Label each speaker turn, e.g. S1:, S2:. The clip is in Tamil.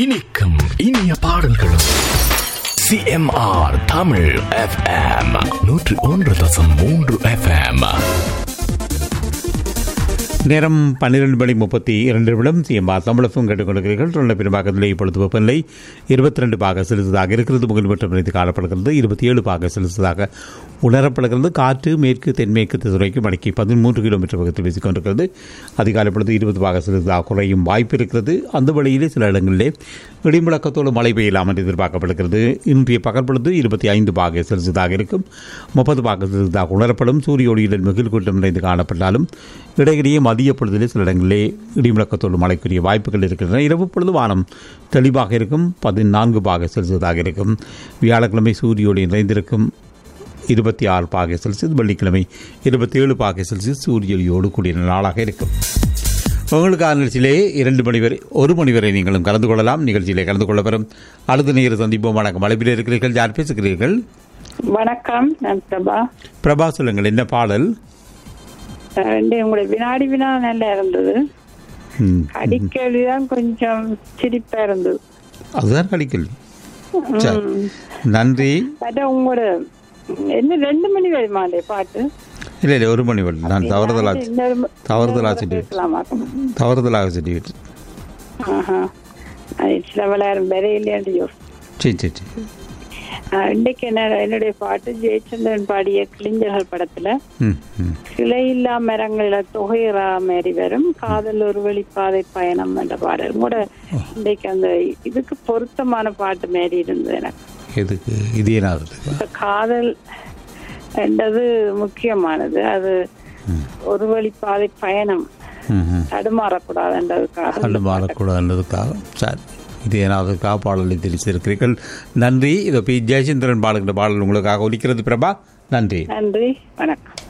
S1: இனிக்கும் இனிய பாடல்களும் சிஎம்ஆர் தமிழ் எஃப்எம் நூற்று ஒன்று தசம் மூன்று எஃப்எம்
S2: நேரம் பன்னிரண்டு மணி முப்பத்தி இரண்டு நிமிடம் சிஎம்ஆர் தமிழகம் கேட்டுக்கொண்டிருக்கிறீர்கள் தொழில் பெரும்பாக்கத்திலே இப்பொழுது வெப்பநிலை இருபத்தி ரெண்டு பாக செலுத்ததாக இருக்கிறது முகில் மற்றும் இணைந்து காணப்படுகிறது இருபத்தி ஏழு பாக செலுத்ததாக உணரப்படுகிறது காற்று மேற்கு தென்மேற்கு திசைக்கு மணிக்கு பதிமூன்று கிலோமீட்டர் வேகத்தில் வீசிக் கொண்டிருக்கிறது அதிகாலை பொழுது இருபது பாக செலுத்ததாக குறையும் வாய்ப்பு இருக்கிறது அந்த வழியிலே சில இடங்களிலே இடிமுழக்கத்தோடு மழை பெய்யலாம் என்று எதிர்பார்க்கப்படுகிறது இன்றைய பகல் பொழுது இருபத்தி ஐந்து பாக செலுத்ததாக இருக்கும் முப்பது பாக செலுத்ததாக உணரப்படும் சூரிய ஒளியுடன் மிகில் கூட்டம் நிறைந்து காணப்பட்டாலும் இடையிடையே மதிய பொழுதிலே சில இடங்களிலே இடிமுழக்கத்தோடு மழைக்குரிய வாய்ப்புகள் இருக்கின்றன இரவு பொழுது வானம் தெளிவாக இருக்கும் பதினான்கு பாக செல்சியஸாக இருக்கும் வியாழக்கிழமை சூரிய ஒளி நிறைந்திருக்கும் இருபத்தி ஆறு பாகை செல்சியஸ் வெள்ளிக்கிழமை இருபத்தி ஏழு பாகை செல்சியஸ் சூரிய ஒளியோடு கூடிய நாளாக இருக்கும் உங்களுக்கான நிகழ்ச்சியிலே இரண்டு மணி வரை ஒரு மணி வரை நீங்களும் கலந்து கொள்ளலாம் நிகழ்ச்சியிலே கலந்து கொள்ள வரும் அடுத்த நேர சந்திப்போம் வணக்கம் அழைப்பில் இருக்கிறீர்கள் யார் பேசுகிறீர்கள்
S3: வணக்கம் நான் பிரபா
S2: பிரபா சொல்லுங்கள் என்ன பாடல்
S3: ரெண்டு உங்களுடைய வினாடி வினா நல்லா இருந்தது
S2: ம்,
S3: அடிக்கடி தான் கொஞ்சம் சிரிப்பா இருந்தது
S2: அதுதான் கடிக்கல் சரி நன்றி
S3: பட் உங்களோட என்ன ரெண்டு மணி வருமாண்டே பாட்டு
S2: இல்லை இல்லை ஒரு மணி வரை நான் தவறுதலாக
S3: இன்னொரு ம-
S2: தவறுதலாக
S3: இன்னொரு
S2: சொல்லி
S3: பேசலாமா
S2: தவறுதலாக சொல்லிவிட்டு
S3: ஆஹா. அது சில விளையாடும் வேற இல்லையாண்டு யோசி
S2: சரி சரி சரி
S3: இன்னைக்கு என்ன என்னுடைய பாட்டு ஜெயச்சந்திரன் பாடிய கிளிஞ்சர்கள் படத்துல
S2: ம் ம்
S3: கிளையில்லா மரங்கள தொகையறா மாரி வரும் காதல் ஒரு வழிப்பாதை பயணம் என்ற பாடல் கூட இன்னைக்கு அந்த இதுக்கு பொருத்தமான பாட்டு மாரி இருந்தது எனக்கு
S2: எதுக்கு இது என்ன
S3: இப்ப காதல் என்றது முக்கியமானது அது ஒரு வழிப்பாதை பயணம்
S2: ம் ம்
S3: தடுமாறக்கூடாதுன்றதுக்காக
S2: கண்டு மாறக்கூடாதுன்றதுக்காக சரி இது ஏனாவதுக்காக பாடலை தெரிவித்திருக்கிறீர்கள் நன்றி இதோ பி ஜெயச்சந்திரன் பாடுகின்ற பாடல் உங்களுக்காக ஒலிக்கிறது பிரபா நன்றி
S3: நன்றி வணக்கம்